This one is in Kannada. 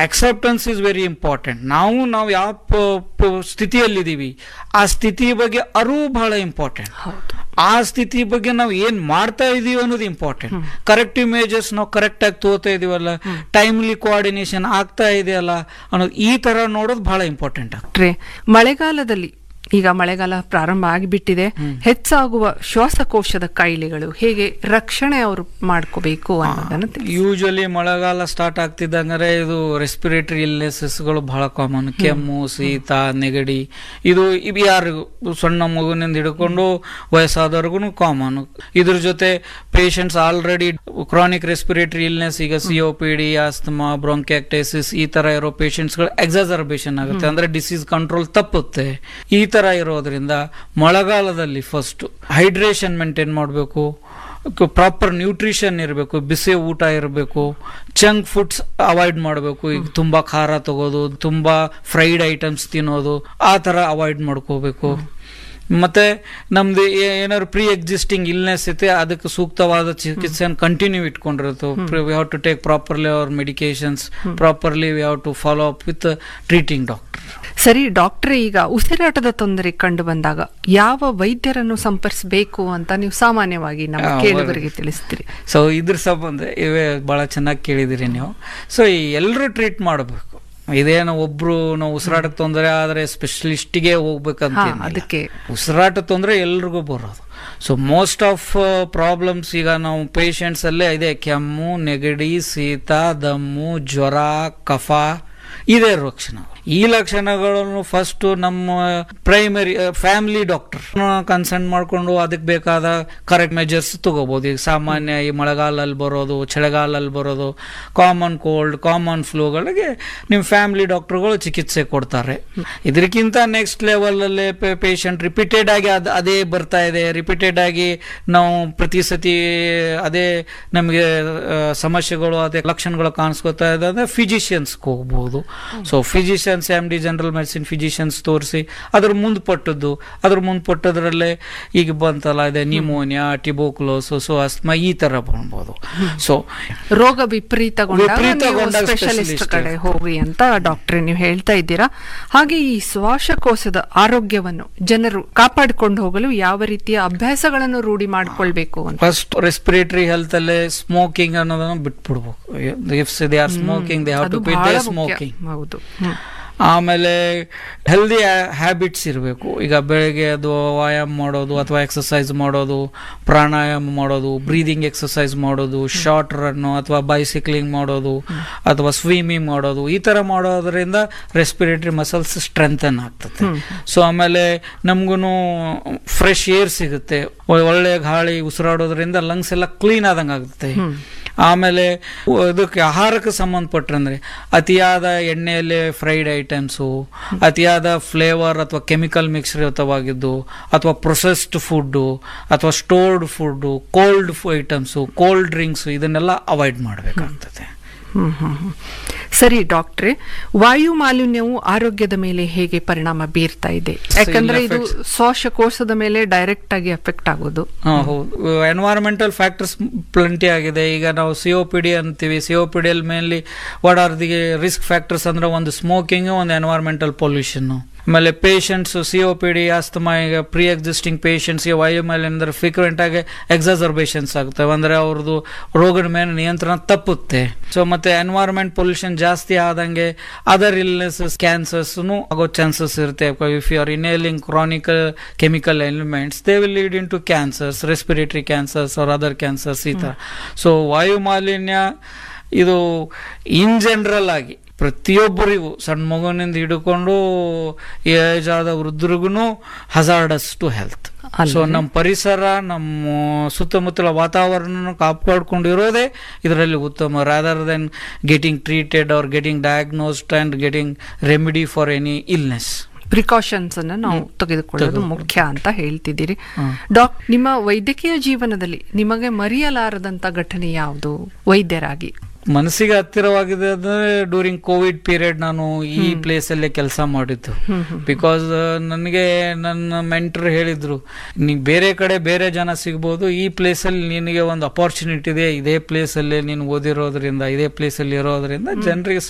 ಅಕ್ಸೆಪ್ಟೆನ್ಸ್ ಇಸ್ ವೆರಿ ಇಂಪಾರ್ಟೆಂಟ್ ನಾವು ನಾವು ಯಾವ ಪ- ಪ- ಸ್ಥಿತಿಯಲ್ಲಿದ್ದೀವಿ ಆ ಸ್ಥಿತಿ ಬಗ್ಗೆ ಅರಿವು ಬಹಳ ಇಂಪಾರ್ಟೆಂಟ್ ಹೌದು ಆ ಸ್ಥಿತಿ ಬಗ್ಗೆ ನಾವು ಏನ್ ಮಾಡ್ತಾ ಇದೀವಿ ಅನ್ನೋದು ಇಂಪಾರ್ಟೆಂಟ್ ಕರೆಕ್ಟ್ ಇಮೇಜಸ್ ನಾವು ಕರೆಕ್ಟ್ ಆಗಿ ತೋತಾ ಇದೀವಲ್ಲ ಟೈಮ್ಲಿ ಕೋಆರ್ಡಿನೇಷನ್ ಆಗ್ತಾ ಇದೆಯಲ್ಲ ಅನ್ನೋದು ಈ ತರ ನೋಡೋದು ಬಹಳ ಇಂಪಾರ್ಟೆಂಟ್ ಡಾಕ್ಟ್ರೆ ಮಳೆಗಾಲದಲ್ಲಿ ಈಗ ಮಳೆಗಾಲ ಪ್ರಾರಂಭ ಆಗಿಬಿಟ್ಟಿದೆ ಹೆಚ್ಚಾಗುವ ಶ್ವಾಸಕೋಶದ ಕಾಯಿಲೆಗಳು ಹೇಗೆ ರಕ್ಷಣೆ ಅವರು ಮಾಡ್ಕೋಬೇಕು ಅನ್ನೋದನ್ನ ತಿಳಿಸಿ. ಯೂಶಲಿ ಮಳೆಗಾಲ ಸ್ಟಾರ್ಟ್ ಆಗ್ತಿದ್ದಂಗಾರೆ ಇದು ರೆಸ್ಪಿರೇಟರಿ ಇಲ್ನೆಸಸ್ಗಳು ಬಹಳ ಕಾಮನ್ ಕೆಮ್ಮು ಶೀತ ನೆಗಡಿ ಇದು ಇವು ಯಾರಿಗೂ ಸಣ್ಣ ಮಗುವಿನಿಂದ ಹಿಡ್ಕೊಂಡು ವಯಸ್ಸಾದವ್ರಿಗೂ ಕಾಮನ್ ಇದ್ರ ಜೊತೆ patients already chronic respiratory illness ಈಗ C O P D asthma bronchiectasis ಈ ತರ ಇರೋ ಪೇಷಂಟ್ಸ್ಗಳು ಎಕ್ಸಾಸರ್ಬೇಷನ್ ಆಗುತ್ತೆ ಅಂದ್ರೆ ಡಿಸೀಸ್ ಕಂಟ್ರೋಲ್ ತಪ್ಪುತ್ತೆ ಈ ತರ ಇರೋದ್ರಿಂದ ಮಳೆಗಾಲದಲ್ಲಿ ಫಸ್ಟ್ ಹೈಡ್ರೇಷನ್ ಮೇಂಟೈನ್ ಮಾಡಬೇಕು ಪ್ರಾಪರ್ ನ್ಯೂಟ್ರಿಷನ್ ಇರಬೇಕು ಬಿಸಿ ಊಟ ಇರಬೇಕು ಜಂಕ್ ಫುಡ್ಸ್ ಅವಾಯ್ಡ್ ಮಾಡಬೇಕು ಈಗ ತುಂಬಾ ಖಾರ ತಗೋದು ತುಂಬಾ ಫ್ರೈಡ್ ಐಟಮ್ಸ್ ತಿನ್ನೋದು ಆ ತರ ಅವಾಯ್ಡ್ ಮಾಡ್ಕೋಬೇಕು ಮತ್ತೆ ನಮ್ದು ಏ- ಏನಾದ್ರು ಪ್ರೀ ಎಕ್ಸಿಸ್ಟಿಂಗ್ ಇಲ್ನೆಸ್ ಐತೆ ಅದಕ್ಕೆ ಸೂಕ್ತವಾದ ಚಿಕಿತ್ಸೆಯನ್ನು ಕಂಟಿನ್ಯೂ ಇಟ್ಕೊಂಡಿರುತ್ತೆ we have to take properly our medications properly we have to follow up with treating doctor ಸರಿ ಡಾಕ್ಟ್ರೆ ಈಗ ಉಸಿರಾಟದ ತೊಂದರೆ ಕಂಡು ಬಂದಾಗ ಯಾವ ವೈದ್ಯರನ್ನು ಸಂಪರ್ಸಬೇಕು ಅಂತ ನೀವು ಸಾಮಾನ್ಯವಾಗಿ ನಮ್ಮ ಆ, ಕೇಳುಗರಿಗೆ ತಿಳಿಸ್ತೀರಿ ಸೊ ಇದ್ರ ಸಂಬಂಧ ಇವೇ ಬಹಳ ಚೆನ್ನಾಗಿ ಕೇಳಿದಿರಿ ನೀವು ಸೊ ಈ ಎಲ್ಲರೂ ಟ್ರೀಟ್ ಮಾಡಬೇಕು ಇದೇನು ಒಬ್ರು ನಾವು ಉಸಿರಾಟಕ್ಕೆ ತೊಂದರೆ ಆದ್ರೆ ಸ್ಪೆಷಲಿಸ್ಟ್ಗೆ ಹೋಗ್ಬೇಕಂತ ಹಾ, ಏನಿಲ್ಲ. ಅದಕ್ಕೆ. ಉಸಿರಾಟ ತೊಂದರೆ ಎಲ್ರಿಗೂ ಬರೋದು ಸೊ ಮೋಸ್ಟ್ ಆಫ್ ಪ್ರಾಬ್ಲಮ್ಸ್ ಈಗ ನಾವು ಪೇಷಂಟ್ಸ್ ಅಲ್ಲೇ ಇದೆ ಕೆಮ್ಮು ನೆಗಡಿ ಶೀತ ದಮ್ಮು ಜ್ವರ ಕಫ ಇದೇ ಲಕ್ಷಣ ಈ ಲಕ್ಷಣಗಳನ್ನು ಫಸ್ಟ್ ನಮ್ಮ ಪ್ರೈಮರಿ ಫ್ಯಾಮಿಲಿ ಡಾಕ್ಟರ್ ಕನ್ಸರ್ನ್ ಮಾಡ್ಕೊಂಡು ಅದಕ್ಕೆ ಬೇಕಾದ ಕರೆಕ್ಟ್ ಮೆಜರ್ಸ್ ತಗೋಬಹುದು ಈಗ ಸಾಮಾನ್ಯ ಈ ಮಳೆಗಾಲಲ್ಲಿ ಬರೋದು ಚಳಿಗಾಲಲ್ಲಿ ಬರೋದು ಕಾಮನ್ ಕೋಲ್ಡ್ ಕಾಮನ್ ಫ್ಲೂಗಳಿಗೆ ನಿಮ್ಮ ಫ್ಯಾಮಿಲಿ ಡಾಕ್ಟರ್ಗಳು ಚಿಕಿತ್ಸೆ ಕೊಡ್ತಾರೆ ಇದಕ್ಕಿಂತ ನೆಕ್ಸ್ಟ್ ಲೆವೆಲಲ್ಲಿ ಪೇಷಂಟ್ ರಿಪೀಟೆಡ್ ಆಗಿ ಅದ್ ಅದೇ ಬರ್ತಾ ಇದೆ ರಿಪೀಟೆಡ್ ಆಗಿ ನಾವು ಪ್ರತಿ ಸತಿ ಅದೇ ನಮಗೆ ಸಮಸ್ಯೆಗಳು ಅದೇ ಲಕ್ಷಣಗಳು ಕಾಣಿಸ್ಕೊತಾ ಇದೆ ಅಂದ್ರೆ ಫಿಸಿಷಿಯನ್ಸ್ಗೆ ಹೋಗ್ಬೋದು so physicians M D general medicine physicians ತೋರಿಸಿ ಅದ್ರ ಮುಂದ್ಪಟ್ಟದ್ದು ಅದ್ರ ಮುಂದ್ಪಟ್ಟದ್ರಲ್ಲೇ ಈಗ ಬಂತಲ್ಲ ಇದೆ ನಿಮೋನಿಯಾ ಟಿಬೋಕ್ಲೋಸಸ್ ಅಸ್ಮಾ ಈ ತರ ಬರ್ಬೋದು ಸೊ ರೋಗ ವಿಪರೀತಗೊಂಡಾಗ ವಿಪರೀತಗೊಂಡಾಗ ಸ್ಪೆಷಲಿಸ್ಟ್ specialist. ಕಡೆ ಹೋಗಿ ಅಂತ ಡಾಕ್ಟ್ರೆ ನೀವು ಹೇಳ್ತಾ ಇದ್ದೀರಾ ಹಾಗೆ ಈ ಶ್ವಾಸಕೋಶದ ಆರೋಗ್ಯವನ್ನು ಜನರು ಕಾಪಾಡಿಕೊಂಡು ಹೋಗಲು ಯಾವ ರೀತಿಯ ಅಭ್ಯಾಸಗಳನ್ನು ರೂಢಿ ಮಾಡ್ಕೊಳ್ಬೇಕು ಅಂತ ಫಸ್ಟ್ ರೆಸ್ಪಿರೇಟರಿ ಹೆಲ್ತ್ ಅಲ್ಲೇ ಸ್ಮೋಕಿಂಗ್ ಅನ್ನೋದನ್ನ ಬಿಟ್ಬಿಡ್ಬೇಕು if they are smoking they have ಅದು ಟು ಬಿಟ್ ಬಹಳ ಮುಖ್ಯ. ಸ್ಮೋಕಿಂಗ್ ಹೌದು ಹ್ಮ್. ಆಮೇಲೆ ಹೆಲ್ದಿ ಹ್ಯಾಬಿಟ್ಸ್ ಇರಬೇಕು ಈಗ ಬೆಳಗ್ಗೆ ಅದು ವ್ಯಾಯಾಮ ಮಾಡೋದು ಅಥವಾ ಎಕ್ಸಸೈಸ್ ಮಾಡೋದು ಪ್ರಾಣಾಯಾಮ ಮಾಡೋದು ಬ್ರೀದಿಂಗ್ ಎಕ್ಸಸೈಸ್ ಮಾಡೋದು ಶಾರ್ಟ್ ರನ್ನು ಅಥವಾ ಬೈಸಿಕ್ಲಿಂಗ್ ಮಾಡೋದು ಅಥವಾ ಸ್ವಿಮ್ಮಿಂಗ್ ಮಾಡೋದು ಈ ಥರ ಮಾಡೋದ್ರಿಂದ ರೆಸ್ಪಿರೇಟರಿ ಮಸಲ್ಸ್ ಸ್ಟ್ರೆಂಥನ್ ಆಗ್ತದೆ ಸೊ ಆಮೇಲೆ ನಮಗೂ ಫ್ರೆಶ್ ಏರ್ ಸಿಗುತ್ತೆ ಒ- ಒಳ್ಳೆ ಗಾಳಿ ಉಸಿರಾಡೋದ್ರಿಂದ ಲಂಗ್ಸ್ ಎಲ್ಲ ಕ್ಲೀನ್ ಆದಂಗೆ ಆಗುತ್ತೆ ಆಮೇಲೆ ಉ- ಇದಕ್ಕೆ ಆಹಾರಕ್ಕೆ ಸಂಬಂಧಪಟ್ಟಂದ್ರೆ ಅತಿಯಾದ ಎಣ್ಣೆಯಲ್ಲಿ ಫ್ರೈಡ್ ಐಟಮ್ಸು ಅತಿಯಾದ ಫ್ಲೇವರ್ ಅಥವಾ ಕೆಮಿಕಲ್ ಮಿಶ್ರಿತವಾಗಿದ್ದು ಅಥವಾ ಪ್ರೊಸೆಸ್ಡ್ ಫುಡ್ಡು ಅಥವಾ stored food cold items cold drinks ಇದನ್ನೆಲ್ಲ ಅವಾಯ್ಡ್ ಮಾಡಬೇಕಾಗ್ತದೆ ಹ್ಮ್ ಹ್ಮ್ ಹ್ಮ್. ಸರಿ ಡಾಕ್ಟ್ರೆ ವಾಯು ಮಾಲಿನ್ಯವು ಆರೋಗ್ಯದ ಮೇಲೆ ಹೇಗೆ ಪರಿಣಾಮ ಬೀರ್ತಾ ಇದೆ ಯಾಕಂದ್ರೆ ಇದು ಶ್ವಾಸಕೋಶದ ಮೇಲೆ ಡೈರೆಕ್ಟ್ ಆಗಿ ಎಫೆಕ್ಟ್ ಆಗೋದು ಹಾ, ಹೌದು ಎನ್ವೈರನ್ಮೆಂಟಲ್ ಫ್ಯಾಕ್ಟರ್ಸ್ ಪ್ಲೆಂಟಿ ಆಗಿದೆ ಈಗ ನಾವು ಸಿ ಒ ಪಿ ಡಿ ಅಂತೀವಿ ಸಿ ಒ ಪಿ ಡಿ ಅಲ್ಲಿ mainly what are the risk factors ಅಂದ್ರೆ ಒಂದು ಸ್ಮೋಕಿಂಗ್ ಒಂದು ಎನ್ವೈರನ್ಮೆಂಟಲ್ ಪೊಲ್ಯೂಷನ್ ಆಮೇಲೆ patients C O P D asthma ಈಗ ಪ್ರೀ ಎಕ್ಸಿಸ್ಟಿಂಗ್ ಪೇಷಂಟ್ಸ್ಗೆ ವಾಯು ಮೇಲೆ ಅಂದ್ರೆ ಫ್ರೀಕ್ವೆಂಟ್ ಆಗಿ ಎಕ್ಸಾಸರ್ಬೇಷನ್ಸ್ ಆಗ್ತವೆ ಅಂದ್ರೆ ಅವ್ರದ್ದು ರೋಗದ ಮೇಲೆ ನಿಯಂತ್ರಣ ತಪ್ಪುತ್ತೆ ಸೊ ಮತ್ತೆ ಎನ್ವೈರನ್ಮೆಂಟ್ ಪೊಲ್ಯೂಷನ್ ಜಾಸ್ತಿ ಆದಂಗೆ ಅದರ್ ಇಲ್ನೆಸಸ್ ಕ್ಯಾನ್ಸರ್ಸ್ನು ಆಗೋ ಚಾನ್ಸಸ್ ಇರುತ್ತೆ if you are inhaling chronically chemical elements they will lead in to cancers respiratory cancers or other cancers ಈ ಥರ ಸೊ ವಾಯು ಮಾಲಿನ್ಯ ಇದು ಇನ್ ಜನರಲ್ ಆಗಿ ಪ್ರತಿಯೊಬ್ಬರಿಗೂ ಸಣ್ಣ ಮಗುವಿನಿಂದ ಹಿಡ್ಕೊಂಡು ಏಜ್ ಆದ ವೃದ್ಧರಿಗೂ ಹಜಾರ್ಡಸ್ ಟು ಹೆಲ್ತ್ ಅಲ್ವೇ? ಸೊ ನಮ್ಮ ಪರಿಸರ ನಮ್ಮ ಸುತ್ತಮುತ್ತಲ ವಾತಾವರಣ ಕಾಪಾಡ್ಕೊಂಡಿರೋದೇ ಇದರಲ್ಲಿ ಉತ್ತಮ rather than getting treated or getting diagnosed and getting remedy for any illness precautions ಅನ್ನ ನಾವು ತೆಗೆದುಕೊಳ್ಳೋದು ಮುಖ್ಯ ಅಂತ ಹೇಳ್ತಿದ್ದೀರಿ ಡಾಕ್ ನಿಮ್ಮ ವೈದ್ಯಕೀಯ ಜೀವನದಲ್ಲಿ ನಿಮಗೆ ಮರೆಯಲಾರದಂತ ಘಟನೆ ಯಾವುದು ವೈದ್ಯರಾಗಿ ಮನಸ್ಸಿಗೆ ಹತ್ತಿರವಾಗಿದೆ ಅಂದ್ರೆ ಡ್ಯೂರಿಂಗ್ ಕೋವಿಡ್ ಪೀರಿಯಡ್ ನಾನು ಈ ಪ್ಲೇಸ್ ಅಲ್ಲೇ ಕೆಲಸ ಮಾಡಿದ್ದು ಬಿಕಾಸ್ ನನಗೆ ನನ್ನ ಮೆಂಟರ್ ಹೇಳಿದ್ರು ನೀ ಬೇರೆ ಕಡೆ ಬೇರೆ ಜನ ಸಿಗ್ಬೋದು ಈ ಪ್ಲೇಸ್ ಅಲ್ಲಿ ನಿನಗೆ ಒಂದು ಅಪಾರ್ಚುನಿಟಿ ಇದೆ ಇದೇ ಪ್ಲೇಸ್ ಅಲ್ಲಿ ನೀನು ಓದಿರೋದ್ರಿಂದ ಇದೇ ಪ್ಲೇಸ್ ಅಲ್ಲಿ ಇರೋದ್ರಿಂದ ಜನರಿಗೆ